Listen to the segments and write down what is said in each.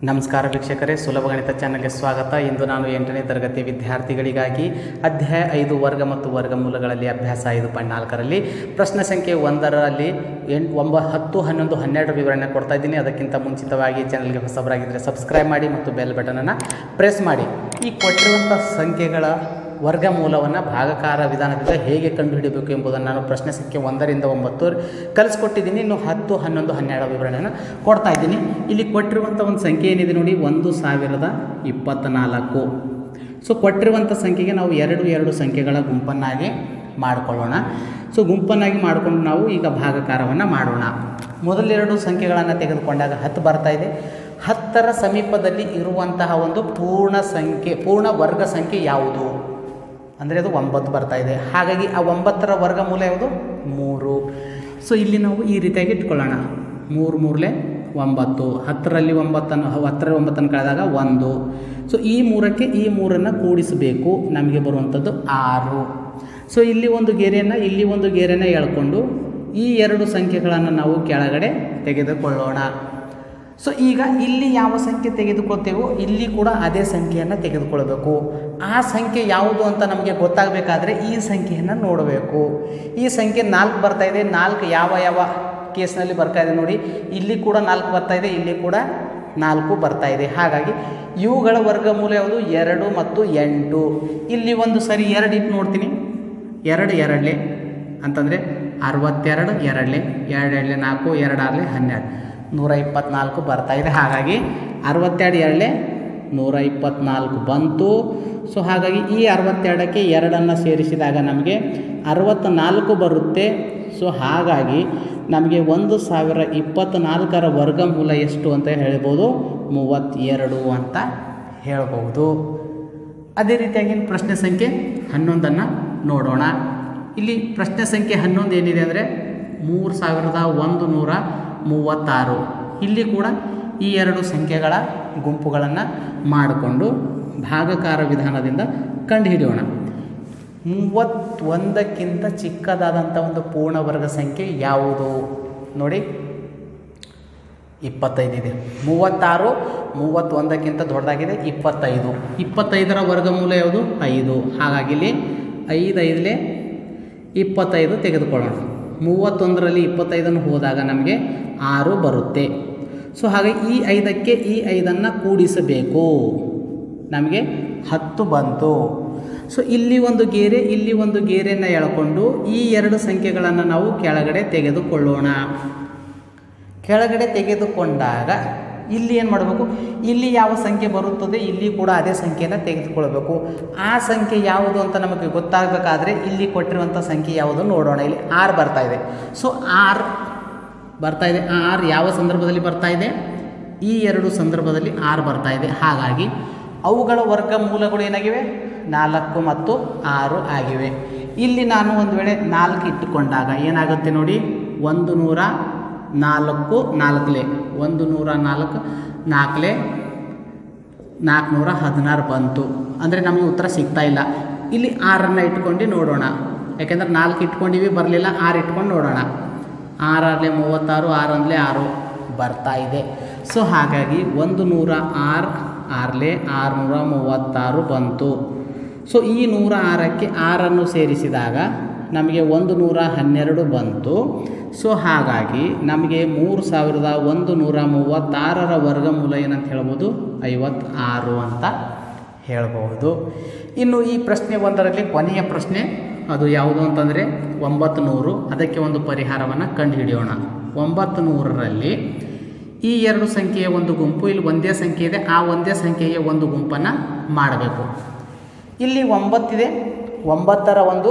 ನಮಸ್ಕಾರ ವೀಕ್ಷಕರೇ ಸುಲಭ ಗಣಿತ ಚಾನಲ್ಗೆ ಸ್ವಾಗತ ಇಂದು ನಾನು ಎಂಟನೇ ತರಗತಿ ವಿದ್ಯಾರ್ಥಿಗಳಿಗಾಗಿ ಅಧ್ಯಾಯ ಐದು ವರ್ಗ ಮತ್ತು ವರ್ಗಮೂಲಗಳಲ್ಲಿ ಅಭ್ಯಾಸ ಐದು ಪಾಯಿಂಟ್ ನಾಲ್ಕರಲ್ಲಿ ಪ್ರಶ್ನೆ ಸಂಖ್ಯೆ ಒಂದರಲ್ಲಿ ಎಂಟು ಒಂಬ ಹತ್ತು ಹನ್ನೊಂದು ಹನ್ನೆರಡು ವಿವರಣೆ ಕೊಡ್ತಾ ಇದ್ದೀನಿ ಅದಕ್ಕಿಂತ ಮುಂಚಿತವಾಗಿ ಚಾನಲ್ಗೆ ಹೊಸಬರಾಗಿದ್ದರೆ ಸಬ್ಸ್ಕ್ರೈಬ್ ಮಾಡಿ ಮತ್ತು ಬೆಲ್ ಬಟನನ್ನು ಪ್ರೆಸ್ ಮಾಡಿ ಈ ಕೊಟ್ಟಿರುವಂಥ ಸಂಖ್ಯೆಗಳ ವರ್ಗಮೂಲವನ್ನು ಭಾಗಕಾರ ವಿಧಾನದಿಂದ ಹೇಗೆ ಕಂಡುಹಿಡಿಯಬೇಕು ಎಂಬುದನ್ನು ನಾನು ಪ್ರಶ್ನೆ ಸಂಖ್ಯೆ ಒಂದರಿಂದ ಒಂಬತ್ತು ಕಲಿಸ್ಕೊಟ್ಟಿದ್ದೀನಿ ಇನ್ನು ಹತ್ತು ಹನ್ನೊಂದು ಹನ್ನೆರಡು ವಿವರಣೆಯನ್ನು ಕೊಡ್ತಾ ಇದ್ದೀನಿ ಇಲ್ಲಿ ಕೊಟ್ಟಿರುವಂಥ ಒಂದು ಸಂಖ್ಯೆ ಏನಿದೆ ನೋಡಿ ಒಂದು ಸಾವಿರದ ಇಪ್ಪತ್ತ್ನಾಲ್ಕು ಸೊ ಕೊಟ್ಟಿರುವಂಥ ಸಂಖ್ಯೆಗೆ ನಾವು ಎರಡು ಎರಡು ಸಂಖ್ಯೆಗಳ ಗುಂಪನ್ನಾಗಿ ಮಾಡಿಕೊಳ್ಳೋಣ ಸೊ ಗುಂಪನ್ನಾಗಿ ಮಾಡಿಕೊಂಡು ನಾವು ಈಗ ಭಾಗಕಾರವನ್ನು ಮಾಡೋಣ ಮೊದಲೆರಡು ಸಂಖ್ಯೆಗಳನ್ನು ತೆಗೆದುಕೊಂಡಾಗ ಹತ್ತು ಬರ್ತಾ ಇದೆ ಹತ್ತರ ಸಮೀಪದಲ್ಲಿ ಇರುವಂತಹ ಒಂದು ಪೂರ್ಣ ಸಂಖ್ಯೆ ಪೂರ್ಣ ವರ್ಗ ಸಂಖ್ಯೆ ಯಾವುದು ಅಂದರೆ ಅದು ಒಂಬತ್ತು ಬರ್ತಾ ಇದೆ ಹಾಗಾಗಿ ಆ ಒಂಬತ್ತರ ವರ್ಗಮೂಲ ಯಾವುದು ಮೂರು ಸೊ ಇಲ್ಲಿ ನಾವು ಈ ರೀತಿಯಾಗಿ ಇಟ್ಕೊಳ್ಳೋಣ ಮೂರು ಮೂರಲೆ ಒಂಬತ್ತು ಹತ್ತರಲ್ಲಿ ಒಂಬತ್ತನ್ನು ಹತ್ತರಲ್ಲಿ ಒಂಬತ್ತನ್ನು ಕಳೆದಾಗ ಒಂದು ಸೊ ಈ ಮೂರಕ್ಕೆ ಈ ಮೂರನ್ನು ಕೂಡಿಸಬೇಕು ನಮಗೆ ಬರುವಂಥದ್ದು ಆರು ಸೊ ಇಲ್ಲಿ ಒಂದು ಗೆರೆಯನ್ನು ಇಲ್ಲಿ ಒಂದು ಗೆರೆನ ಎಳ್ಕೊಂಡು ಈ ಎರಡು ಸಂಖ್ಯೆಗಳನ್ನು ನಾವು ಕೆಳಗಡೆ ತೆಗೆದುಕೊಳ್ಳೋಣ ಸೊ ಈಗ ಇಲ್ಲಿ ಯಾವ ಸಂಖ್ಯೆ ತೆಗೆದುಕೊಳ್ತೇವೋ ಇಲ್ಲಿ ಕೂಡ ಅದೇ ಸಂಖ್ಯೆಯನ್ನು ತೆಗೆದುಕೊಳ್ಬೇಕು ಆ ಸಂಖ್ಯೆ ಯಾವುದು ಅಂತ ನಮಗೆ ಗೊತ್ತಾಗಬೇಕಾದ್ರೆ ಈ ಸಂಖ್ಯೆಯನ್ನು ನೋಡಬೇಕು ಈ ಸಂಖ್ಯೆ ನಾಲ್ಕು ಬರ್ತಾ ಇದೆ ನಾಲ್ಕು ಯಾವ ಯಾವ ಕೇಸ್ನಲ್ಲಿ ಬರ್ತಾ ಇದೆ ನೋಡಿ ಇಲ್ಲಿ ಕೂಡ ನಾಲ್ಕು ಬರ್ತಾ ಇದೆ ಇಲ್ಲಿ ಕೂಡ ನಾಲ್ಕು ಬರ್ತಾ ಇದೆ ಹಾಗಾಗಿ ಇವುಗಳ ವರ್ಗಮೂಲ ಯಾವುದು ಎರಡು ಮತ್ತು ಎಂಟು ಇಲ್ಲಿ ಒಂದು ಸರಿ ಎರಡು ಇಟ್ಟು ನೋಡ್ತೀನಿ ಎರಡು ಎರಡಲೆ ಅಂತಂದರೆ ಅರವತ್ತೆರಡು ಎರಡಲೆ ಎರಡು ಎರಡಲೆ ನಾಲ್ಕು ಎರಡು ಆರಲೆ ಹನ್ನೆರಡು ನೂರ ಇಪ್ಪತ್ತ್ನಾಲ್ಕು ಬರ್ತಾ ಇದೆ ಹಾಗಾಗಿ ಅರವತ್ತೆರಡು ಎರಡಲೆ ನೂರ ಇಪ್ಪತ್ತ್ನಾಲ್ಕು ಬಂತು ಸೊ ಹಾಗಾಗಿ ಈ ಅರವತ್ತೆರಡಕ್ಕೆ ಎರಡನ್ನು ಸೇರಿಸಿದಾಗ ನಮಗೆ ಅರವತ್ತ್ನಾಲ್ಕು ಬರುತ್ತೆ ಸೊ ಹಾಗಾಗಿ ನಮಗೆ ಒಂದು ಸಾವಿರ ಇಪ್ಪತ್ತ್ನಾಲ್ಕರ ವರ್ಗಮೂಲ ಎಷ್ಟು ಅಂತ ಹೇಳ್ಬೋದು ಮೂವತ್ತೆರಡು ಅಂತ ಹೇಳ್ಬೋದು ಅದೇ ರೀತಿಯಾಗಿ ಪ್ರಶ್ನೆ ಸಂಖ್ಯೆ ಹನ್ನೊಂದನ್ನು ನೋಡೋಣ ಇಲ್ಲಿ ಪ್ರಶ್ನೆ ಸಂಖ್ಯೆ ಹನ್ನೊಂದು ಏನಿದೆ ಅಂದರೆ ಮೂರು ಸಾವಿರದ ಒಂದು ನೂರ ಮೂವತ್ತಾರು ಇಲ್ಲಿ ಕೂಡ ಈ ಎರಡು ಸಂಖ್ಯೆಗಳ ಗುಂಪುಗಳನ್ನು ಮಾಡಿಕೊಂಡು ಭಾಗಕಾರ ವಿಧಾನದಿಂದ ಕಂಡುಹಿಡಿಯೋಣ ಮೂವತ್ತೊಂದಕ್ಕಿಂತ ಚಿಕ್ಕದಾದಂಥ ಒಂದು ಪೂರ್ಣ ವರ್ಗ ಸಂಖ್ಯೆ ಯಾವುದು ನೋಡಿ ಇಪ್ಪತ್ತೈದು ಇದೆ ಮೂವತ್ತಾರು ಮೂವತ್ತೊಂದಕ್ಕಿಂತ ದೊಡ್ಡದಾಗಿದೆ ಇಪ್ಪತ್ತೈದು ಇಪ್ಪತ್ತೈದರ ವರ್ಗಮೂಲ ಯಾವುದು ಐದು ಹಾಗಾಗಿ ಇಲ್ಲಿ ಐದು ಐದಲೇ ಇಪ್ಪತ್ತೈದು ತೆಗೆದುಕೊಳ್ಳೋಣ ಮೂವತ್ತೊಂದರಲ್ಲಿ ಇಪ್ಪತ್ತೈದನ್ನು ಹೋದಾಗ ನಮಗೆ ಆರು ಬರುತ್ತೆ ಸೊ ಹಾಗೆ ಈ ಐದಕ್ಕೆ ಈ ಐದನ್ನು ಕೂಡಿಸಬೇಕು ನಮಗೆ ಹತ್ತು ಬಂತು ಸೊ ಇಲ್ಲಿ ಒಂದು ಗೆರೆ ಇಲ್ಲಿ ಒಂದು ಗೆರೆಯನ್ನು ಎಳ್ಕೊಂಡು ಈ ಎರಡು ಸಂಖ್ಯೆಗಳನ್ನು ನಾವು ಕೆಳಗಡೆ ತೆಗೆದುಕೊಳ್ಳೋಣ ಕೆಳಗಡೆ ತೆಗೆದುಕೊಂಡಾಗ ಇಲ್ಲಿ ಏನು ಮಾಡಬೇಕು ಇಲ್ಲಿ ಯಾವ ಸಂಖ್ಯೆ ಬರುತ್ತದೆ ಇಲ್ಲಿ ಕೂಡ ಅದೇ ಸಂಖ್ಯೆಯನ್ನು ತೆಗೆದುಕೊಳ್ಬೇಕು ಆ ಸಂಖ್ಯೆ ಯಾವುದು ಅಂತ ನಮಗೆ ಗೊತ್ತಾಗಬೇಕಾದ್ರೆ ಇಲ್ಲಿ ಕೊಟ್ಟಿರುವಂಥ ಸಂಖ್ಯೆ ಯಾವುದು ನೋಡೋಣ ಇಲ್ಲಿ ಆರ್ ಬರ್ತಾ ಇದೆ ಸೊ ಆರ್ ಬರ್ತಾ ಇದೆ ಆರ್ ಯಾವ ಸಂದರ್ಭದಲ್ಲಿ ಬರ್ತಾ ಇದೆ ಈ ಎರಡು ಸಂದರ್ಭದಲ್ಲಿ ಆರ್ ಬರ್ತಾ ಇದೆ ಹಾಗಾಗಿ ಅವುಗಳ ವರ್ಗಮೂಲಗಳು ಏನಾಗಿವೆ ನಾಲ್ಕು ಮತ್ತು ಆರು ಆಗಿವೆ ಇಲ್ಲಿ ನಾನು ಒಂದು ವೇಳೆ ನಾಲ್ಕು ಇಟ್ಟುಕೊಂಡಾಗ ಏನಾಗುತ್ತೆ ನೋಡಿ ಒಂದು ನೂರ ನಾಲ್ಕು ನಾಲ್ಕಲೆ ಒಂದು ನೂರ ನಾಲ್ಕು ನಾಲ್ಕಲೆ ನಾಲ್ಕುನೂರ ಹದಿನಾರು ಬಂತು ಅಂದರೆ ನಮಗೆ ಉತ್ತರ ಸಿಗ್ತಾ ಇಲ್ಲ ಇಲ್ಲಿ ಆರನ್ನು ಇಟ್ಕೊಂಡು ನೋಡೋಣ ಯಾಕೆಂದ್ರೆ ನಾಲ್ಕು ಇಟ್ಕೊಂಡಿವಿ ಬರಲಿಲ್ಲ ಆರು ಇಟ್ಕೊಂಡು ನೋಡೋಣ ಆರಾರಲೆ ಮೂವತ್ತಾರು ಆರು ಅಂದಲೇ ಆರು ಬರ್ತಾ ಇದೆ ಸೊ ಹಾಗಾಗಿ ಒಂದು ನೂರ ಆರು ಆರಲೆ ಆರುನೂರ ಮೂವತ್ತಾರು ಬಂತು ಸೊ ಈ ನೂರ ಆರಕ್ಕೆ ಆರನ್ನು ಸೇರಿಸಿದಾಗ ನಮಗೆ ಒಂದು ನೂರ ಹನ್ನೆರಡು ಬಂತು ಸೊ ಹಾಗಾಗಿ ನಮಗೆ ಮೂರು ಸಾವಿರದ ಒಂದು ನೂರ ಮೂವತ್ತಾರರ ವರ್ಗಮೂಲ ಏನಂತ ಹೇಳ್ಬೋದು ಐವತ್ತಾರು ಅಂತ ಹೇಳ್ಬೋದು ಇನ್ನು ಈ ಪ್ರಶ್ನೆ ಒಂದರಲ್ಲಿ ಕೊನೆಯ ಪ್ರಶ್ನೆ ಅದು ಯಾವುದು ಅಂತಂದರೆ ಒಂಬತ್ತು ನೂರು ಅದಕ್ಕೆ ಒಂದು ಪರಿಹಾರವನ್ನು ಕಂಡುಹಿಡಿಯೋಣ ಒಂಬತ್ತು ನೂರರಲ್ಲಿ ಈ ಎರಡು ಸಂಖ್ಯೆಯ ಒಂದು ಗುಂಪು ಇಲ್ಲಿ ಒಂದೇ ಸಂಖ್ಯೆ ಇದೆ ಆ ಒಂದೇ ಸಂಖ್ಯೆಯ ಒಂದು ಗುಂಪನ್ನು ಮಾಡಬೇಕು ಇಲ್ಲಿ ಒಂಬತ್ತಿದೆ ಒಂಬತ್ತರ ಒಂದು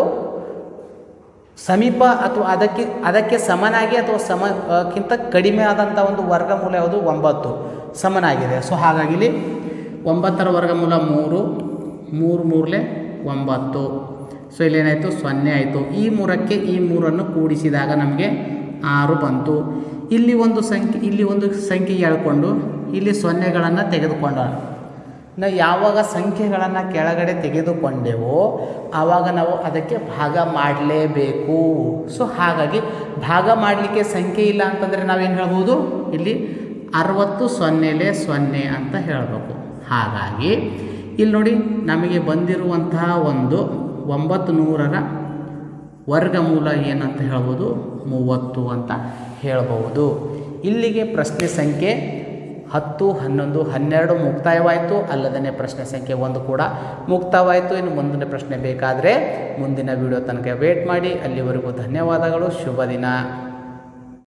ಸಮೀಪ ಅಥವಾ ಅದಕ್ಕೆ ಅದಕ್ಕೆ ಸಮನಾಗಿ ಅಥವಾ ಸಮಕ್ಕಿಂತ ಕಡಿಮೆ ಆದಂಥ ಒಂದು ವರ್ಗಮೂಲ ಯಾವುದು ಒಂಬತ್ತು ಸಮನಾಗಿದೆ ಸೊ ಹಾಗಾಗಿ ಇಲ್ಲಿ ಒಂಬತ್ತರ ವರ್ಗಮೂಲ ಮೂರು ಮೂರು ಮೂರಲೆ ಒಂಬತ್ತು ಸೊ ಇಲ್ಲೇನಾಯಿತು ಸೊನ್ನೆ ಆಯಿತು ಈ ಮೂರಕ್ಕೆ ಈ ಮೂರನ್ನು ಕೂಡಿಸಿದಾಗ ನಮಗೆ ಆರು ಬಂತು ಇಲ್ಲಿ ಒಂದು ಸಂಖ್ಯೆ ಇಲ್ಲಿ ಒಂದು ಸಂಖ್ಯೆ ಎಳ್ಕೊಂಡು ಇಲ್ಲಿ ಸೊನ್ನೆಗಳನ್ನು ತೆಗೆದುಕೊಂಡೋಣ ನಾವು ಯಾವಾಗ ಸಂಖ್ಯೆಗಳನ್ನು ಕೆಳಗಡೆ ತೆಗೆದುಕೊಂಡೆವೋ ಆವಾಗ ನಾವು ಅದಕ್ಕೆ ಭಾಗ ಮಾಡಲೇಬೇಕು ಸೊ ಹಾಗಾಗಿ ಭಾಗ ಮಾಡಲಿಕ್ಕೆ ಸಂಖ್ಯೆ ಇಲ್ಲ ಅಂತಂದರೆ ನಾವೇನು ಹೇಳ್ಬೋದು ಇಲ್ಲಿ ಅರವತ್ತು ಸೊನ್ನೆಲೆ ಸೊನ್ನೆ ಅಂತ ಹೇಳಬೇಕು ಹಾಗಾಗಿ ಇಲ್ಲಿ ನೋಡಿ ನಮಗೆ ಬಂದಿರುವಂತಹ ಒಂದು ಒಂಬತ್ತು ನೂರರ ವರ್ಗಮೂಲ ಏನಂತ ಹೇಳ್ಬೋದು ಮೂವತ್ತು ಅಂತ ಹೇಳ್ಬೋದು ಇಲ್ಲಿಗೆ ಪ್ರಶ್ನೆ ಸಂಖ್ಯೆ ಹತ್ತು ಹನ್ನೊಂದು ಹನ್ನೆರಡು ಮುಕ್ತಾಯವಾಯಿತು ಅಲ್ಲದೇ ಪ್ರಶ್ನೆ ಸಂಖ್ಯೆ ಒಂದು ಕೂಡ ಮುಕ್ತಾಯವಾಯಿತು ಇನ್ನು ಮುಂದಿನ ಪ್ರಶ್ನೆ ಬೇಕಾದರೆ ಮುಂದಿನ ವಿಡಿಯೋ ತನಕ ವೇಟ್ ಮಾಡಿ ಅಲ್ಲಿವರೆಗೂ ಧನ್ಯವಾದಗಳು ಶುಭ ದಿನ